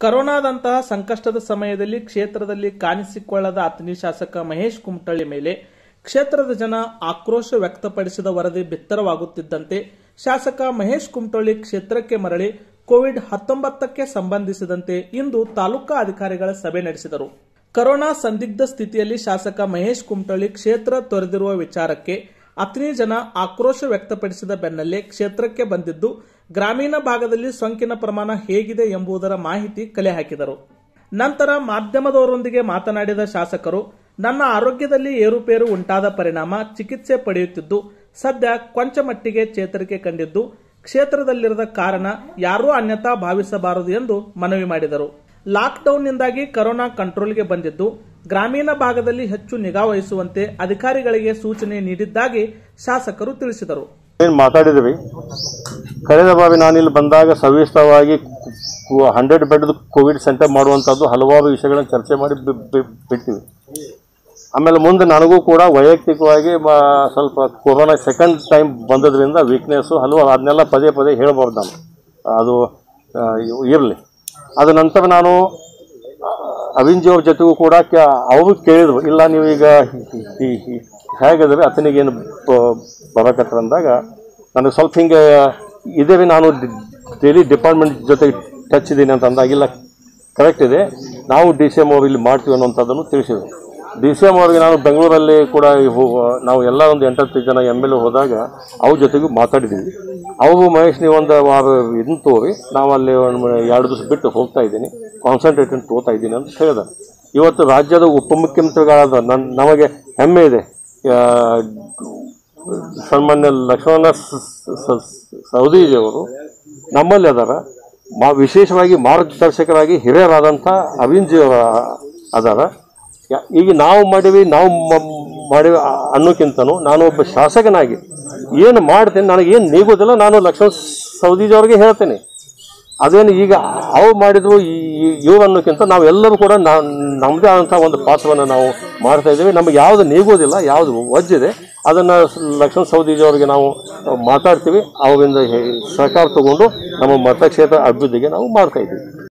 ಕರೋನಾದಂತಹ ಸಂಕಷ್ಟದ ಸಮಯದಲ್ಲಿ ಕ್ಷೇತ್ರದಲ್ಲಿ ಕಾಣಿಸಿಕೊಳ್ಳದ ಅತನಿ ಶಾಸಕ ಮಹೇಶ್ ಕುಮಟಳ್ಳಿ ಮೇಲೆ ಕ್ಷೇತ್ರದ ಜನ ಆಕ್ರೋಶ ವ್ಯಕ್ತಪಡಿಸಿದ ವರದಿ ಬಿತ್ತರವಾಗುತ್ತಿದ್ದಂತೆ ಶಾಸಕ ಮಹೇಶ್ ಕುಮಟಳ್ಳಿ ಕ್ಷೇತ್ರಕ್ಕೆ ಮರಳಿ ಕೋವಿಡ್ ಹತ್ತೊಂಬತ್ತಕ್ಕೆ ಸಂಬಂಧಿಸಿದಂತೆ ಇಂದು ತಾಲೂಕಾ ಅಧಿಕಾರಿಗಳ ಸಭೆ ನಡೆಸಿದರು ಕರೋನಾ ಸಂದಿಗ್ಧ ಸ್ಥಿತಿಯಲ್ಲಿ ಶಾಸಕ ಮಹೇಶ್ ಕುಮಟಳ್ಳಿ ಕ್ಷೇತ್ರ ತೊರೆದಿರುವ ವಿಚಾರಕ್ಕೆ ಅತನಿ ಜನ ಆಕ್ರೋಶ ವ್ಯಕ್ತಪಡಿಸಿದ ಬೆನ್ನಲ್ಲೇ ಕ್ಷೇತ್ರಕ್ಕೆ ಬಂದಿದ್ದು ಗ್ರಾಮೀಣ ಭಾಗದಲ್ಲಿ ಸೋಂಕಿನ ಪ್ರಮಾಣ ಹೇಗಿದೆ ಎಂಬುದರ ಮಾಹಿತಿ ಕಲೆ ಹಾಕಿದರು ನಂತರ ಮಾಧ್ಯಮದವರೊಂದಿಗೆ ಮಾತನಾಡಿದ ಶಾಸಕರು ನನ್ನ ಆರೋಗ್ಯದಲ್ಲಿ ಏರುಪೇರು ಉಂಟಾದ ಪರಿಣಾಮ ಚಿಕಿತ್ಸೆ ಪಡೆಯುತ್ತಿದ್ದು ಸದ್ಯ ಕೊಂಚ ಮಟ್ಟಿಗೆ ಚೇತರಿಕೆ ಕಂಡಿದ್ದು ಕ್ಷೇತ್ರದಲ್ಲಿರದ ಕಾರಣ ಯಾರೂ ಅನ್ಯತಾ ಭಾವಿಸಬಾರದು ಎಂದು ಮನವಿ ಮಾಡಿದರು ಲಾಕ್ಡೌನ್ನಿಂದಾಗಿ ಕರೋನಾ ಕಂಟ್ರೋಲ್ಗೆ ಬಂದಿದ್ದು ಗ್ರಾಮೀಣ ಭಾಗದಲ್ಲಿ ಹೆಚ್ಚು ನಿಗಾ ವಹಿಸುವಂತೆ ಅಧಿಕಾರಿಗಳಿಗೆ ಸೂಚನೆ ನೀಡಿದ್ದಾಗಿ ಶಾಸಕರು ತಿಳಿಸಿದರು ಏನು ಮಾತಾಡಿದ್ವಿ ಕಳೆದ ಬಾರಿ ನಾನಿಲ್ಲಿ ಬಂದಾಗ ಸವಿಸ್ತರವಾಗಿ ಹಂಡ್ರೆಡ್ ಬೆಡ್ ಕೋವಿಡ್ ಸೆಂಟರ್ ಮಾಡುವಂಥದ್ದು ಹಲವಾರು ವಿಷಯಗಳನ್ನು ಚರ್ಚೆ ಮಾಡಿ ಬಿ- ಬಿ- ಬಿಡ್ತೀವಿ ಆಮೇಲೆ ಮುಂದೆ ನನಗೂ ಕೂಡ ವೈಯಕ್ತಿಕವಾಗಿ ಮ- ಸ್ವಲ್ಪ ಕೊರೋನಾ ಸೆಕೆಂಡ್ ಟೈಮ್ ಬಂದದ್ರಿಂದ ವೀಕ್ನೆಸ್ಸು ಹಲವಾರು ಅದನ್ನೆಲ್ಲ ಪದೇ ಪದೇ ಹೇಳಬಾರ್ದು ನಾನು ಅದು ಇರಲಿ ಅದ ನಂತರ ನಾನು ಅವಿಂಜಿ ಅವ್ರ ಜೊತೆಗೂ ಕೂಡ ಕ ಅವರು ಕೇಳಿದ್ರು ಇಲ್ಲ ನೀವೀಗ ಹೇಗಿದ್ರೆ ಆತನಿಗೇನು ಬರಕತ್ರ ಅಂದಾಗ ನನಗೆ ಸ್ವಲ್ಪ ಹಿಂಗೆ ಇದೇ ನಾನು ಡೈಲಿ ಡಿಪಾರ್ಟ್ಮೆಂಟ್ ಜೊತೆಗೆ ಟಚ್ ಇದ್ದೀನಿ ಅಂತ ಅಂದಾಗ ಇಲ್ಲ ಕರೆಕ್ಟ್ ಇದೆ ನಾವು ಡಿ ಸಿ ಎಮ್ ಅವ್ರು ಇಲ್ಲಿ ಮಾಡ್ತೀವಿ ಅನ್ನೋಂಥದ್ದನ್ನು ತಿಳಿಸಿದ್ರು ಡಿ ಸಿ ಎಮ್ ಅವ್ರಿಗೆ ನಾನು ಬೆಂಗಳೂರಲ್ಲಿ ಕೂಡ ಹೋ- ನಾವು ಎಲ್ಲ ಒಂದು ಎಂಟತ್ತು ಜನ ಎಮ್ ಎಲ್ ಎ ಹೋದಾಗ ಅವ್ರ ಜೊತೆಗೂ ಮಾತಾಡಿದ್ದೀವಿ ಅವರು ಮಹೇಶ್ ನೀವು ಒಂದು ವಾರ ಇದನ್ನ ತೋರಿ ನಾವು ಅಲ್ಲಿ ಒಂದು ಎರಡು ದಿವಸ ಬಿಟ್ಟು ಹೋಗ್ತಾ ಇದ್ದೀನಿ ಕಾನ್ಸಂಟ್ರೇಟನ್ ತೋತಾ ಇದ್ದೀನಿ ಅಂತ ಹೇಳಿದ ಇವತ್ತು ರಾಜ್ಯದ ಉಪಮುಖ್ಯಮಂತ್ರಿಗಳಾದ ನನ್ನ ನಮಗೆ ಹೆಮ್ಮೆ ಇದೆ ಆ, ಸನ್ಮಾನ್ಯ ಲಕ್ಷ್ಮಣ ಸ- ಸ- ಸವದಿಜಿಯವರು ನಮ್ಮಲ್ಲಿ ಅದಾರ ಮಾ ವಿಶೇಷವಾಗಿ ಮಾರ್ಗದರ್ಶಕರಾಗಿ ಹಿರಿಯರಾದಂಥ ಅವಿಂಜಿಯವರ ಅದಾರ ಯಾ- ಈಗ ನಾವು ಮಾಡಿವಿ ನಾವು ಮ- ಮಾಡಿವಿ ಅ- ಅನ್ನೋಕ್ಕಿಂತನೂ ನಾನು ಒಬ್ಬ ಶಾಸಕನಾಗಿ ಏನು ಮಾಡ್ತೇನೆ ನನಗೆ ಏನು ನೀಗೋದಿಲ್ಲ ನಾನು ಲಕ್ಷ್ಮಣ ಸವದೀಜಿ ಅವ್ರಿಗೆ ಹೇಳ್ತೇನೆ ಅದೇನು ಈಗ ಅವ್ರು ಮಾಡಿದ್ರು ಇವ್ರು ಅನ್ನೋಕ್ಕಿಂತ ನಾವೆಲ್ಲರೂ ಕೂಡ ನಾವು ನಮ್ಮದೇ ಆದಂಥ ಒಂದು ಪಾತ್ರವನ್ನು ನಾವು ಮಾಡ್ತಾ ಇದ್ದೀವಿ ನಮಗೆ ಯಾವುದು ನೀಗೋದಿಲ್ಲ ಯಾವುದು ಒಜ್ಜಿದೆ ಅದನ್ನು ಲಕ್ಷ್ಮಣ ಸವದೀಜಿ ಅವರಿಗೆ ನಾವು ಮಾತಾಡ್ತೀವಿ ಅವರಿಂದ ಹೇ- ಸಹಕಾರ ತಗೊಂಡು ನಮ್ಮ ಮತಕ್ಷೇತ್ರ ಅಭಿವೃದ್ಧಿಗೆ ನಾವು ಮಾಡ್ತಾ ಇದ್ದೀವಿ